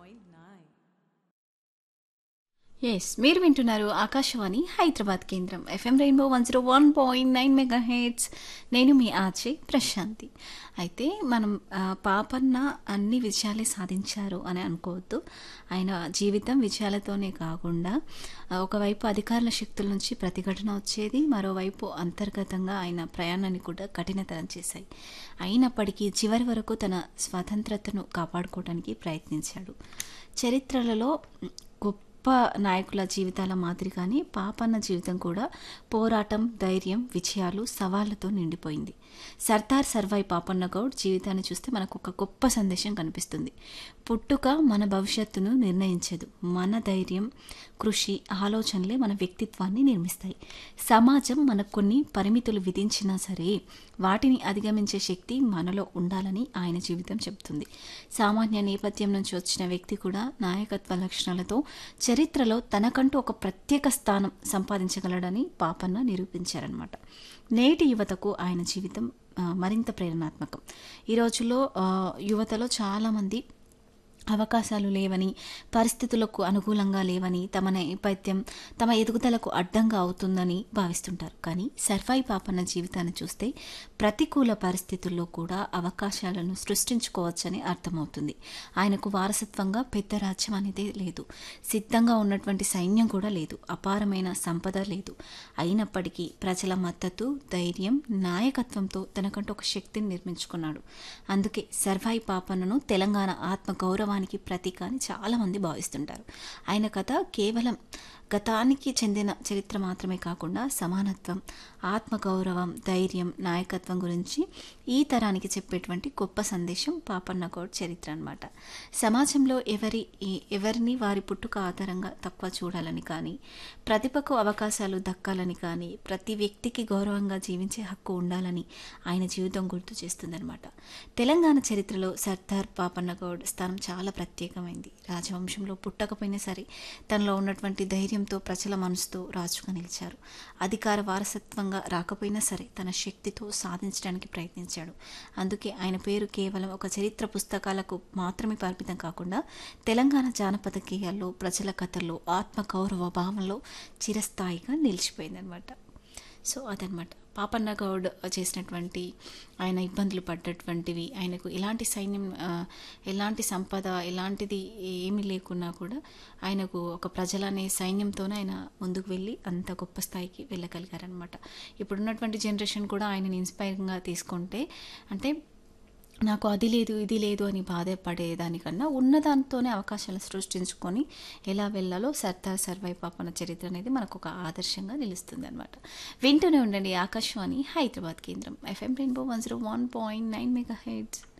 point nine yes మీరు వింటున్నారు ఆకాశవాణి హైదరాబాద్ కేంద్రం FM rainbow one zero one point nine megahertz నేను మీ ఆచే ప్రశాంతి అయితే మనం ఆ, పాపన్న అన్ని విజయాలే సాధించారు అని అనుకోవద్దు ఆయన జీవితం విజయాలతోనే కాకుండా ఆ, ఒకవైపు అధికారుల శక్తుల నుంచి ప్రతిఘటన వచ్చేది మరోవైపు అంతర్గతంగా ఆయన ప్రయాణాన్ని కూడా కఠినతరం చేశాయి అయినప్పటికీ చివరి వరకు తన స్వతంత్రతను కాపాడుకోవడానికి ప్రయత్నించాడు చరిత్రలలో గొప్ప నాయకుల జీవితాల మాదిరిగానే పాపన్న జీవితం కూడా పోరాటం ధైర్యం విజయాలు సవాళ్లతో నిండిపోయింది సర్దార్ సర్వాయి పాపన్న గౌడ్ జీవితాన్ని చూస్తే మనకు ఒక గొప్ప సందేశం కనిపిస్తుంది పుట్టుక మన భవిష్యత్తును నిర్ణయించదు మన ధైర్యం కృషి ఆలోచనలే మన వ్యక్తిత్వాన్ని నిర్మిస్తాయి సమాజం మనకు కొన్ని పరిమితులు విధించినా సరే వాటిని అధిగమించే శక్తి మనలో ఉండాలని ఆయన జీవితం చెబుతుంది సామాన్య నేపథ్యం నుంచి వచ్చిన వ్యక్తి కూడా నాయకత్వ లక్షణాలతో చరిత్రలో తనకంటూ ఒక ప్రత్యేక స్థానం సంపాదించగలడని పాపన్న నిరూపించారనమాట నేటి యువతకు ఆయన జీవితం ఆ, మరింత ప్రేరణాత్మకం ఈ రోజుల్లో ఆ, యువతలో చాలామంది అవకాశాలు లేవని పరిస్థితులకు అనుకూలంగా లేవని తమ నేపథ్యం తమ ఎదుగుదలకు అడ్డంగా అవుతుందని భావిస్తుంటారు కానీ సర్వాయి పాపన్న జీవితాన్ని చూస్తే ప్రతికూల పరిస్థితుల్లో కూడా అవకాశాలను సృష్టించుకోవచ్చని అర్థమవుతుంది ఆయనకు వారసత్వంగా పెద్ద రాజ్యం అనేది లేదు సిద్ధంగా ఉన్నటువంటి సైన్యం కూడా లేదు అపారమైన సంపద లేదు అయినప్పటికీ ప్రజల మద్దతు ధైర్యం నాయకత్వంతో తనకంటూ ఒక శక్తిని నిర్మించుకున్నాడు అందుకే సర్వాయి పాపన్నను తెలంగాణ ఆత్మ గౌరవానికి ప్రతీక అని చాలామంది భావిస్తుంటారు ఆయన కథ కేవలం గతానికి చెందిన చరిత్ర మాత్రమే కాకుండా సమానత్వం ఆత్మగౌరవం ధైర్యం నాయకత్వం గురించి ఈ తరానికి చెప్పేటువంటి గొప్ప సందేశం పాపన్న గౌడ్ చరిత్ర అన్నమాట సమాజంలో ఎవరి ఈ- ఎవరిని వారి పుట్టుక ఆధారంగా తక్కువ చూడాలని కానీ ప్రతిభకు అవకాశాలు దక్కాలని కానీ ప్రతి వ్యక్తికి గౌరవంగా జీవించే హక్కు ఉండాలని ఆయన జీవితం గుర్తు చేస్తుందన్నమాట తెలంగాణ చరిత్రలో సర్దార్ పాపన్న గౌడ్ స్థానం చాలా ప్రత్యేకమైంది రాజవంశంలో పుట్టకపోయినా సరే తనలో ఉన్నటువంటి ధైర్యంతో ప్రజల మనసుతో రాజుగా నిలిచారు అధికార వారసత్వంగా రాకపోయినా సరే తన శక్తితో సాధించడానికి ప్రయత్నించాడు అందుకే ఆయన పేరు కేవలం ఒక చరిత్ర పుస్తకాలకు మాత్రమే పరిమితం కాకుండా తెలంగాణ జానపద గేయాల్లో ప్రజల కథల్లో ఆత్మ గౌరవ భావంలో చిరస్థాయిగా నిలిచిపోయిందనమాట సో అదనమాట పాపన్న గౌడ్ చేసినటువంటి ఆయన ఇబ్బందులు పడ్డటువంటివి ఆయనకు ఎలాంటి సైన్యం ఆ, ఎలాంటి సంపద ఎలాంటిది ఏమీ లేకున్నా కూడా ఆయనకు ఒక ప్రజలనే సైన్యంతోనే ఆయన ముందుకు వెళ్ళి అంత గొప్ప స్థాయికి వెళ్ళగలిగారనమాట ఇప్పుడున్నటువంటి జనరేషన్ కూడా ఆయనని ఇన్స్పైరింగ్గా తీసుకుంటే అంటే నాకు అది లేదు ఇది లేదు అని బాధపడేదానికన్నా ఉన్న దాంతోనే అవకాశాలు సృష్టించుకొని ఎలా వెళ్ళాలో సర్దార్ సర్వై పాపన చరిత్ర అనేది మనకు ఒక ఆదర్శంగా నిలుస్తుంది అనమాట వింటూనే ఉండండి ఆకాశవాణి హైదరాబాద్ కేంద్రం FM rainbow one zero one point nine mega heads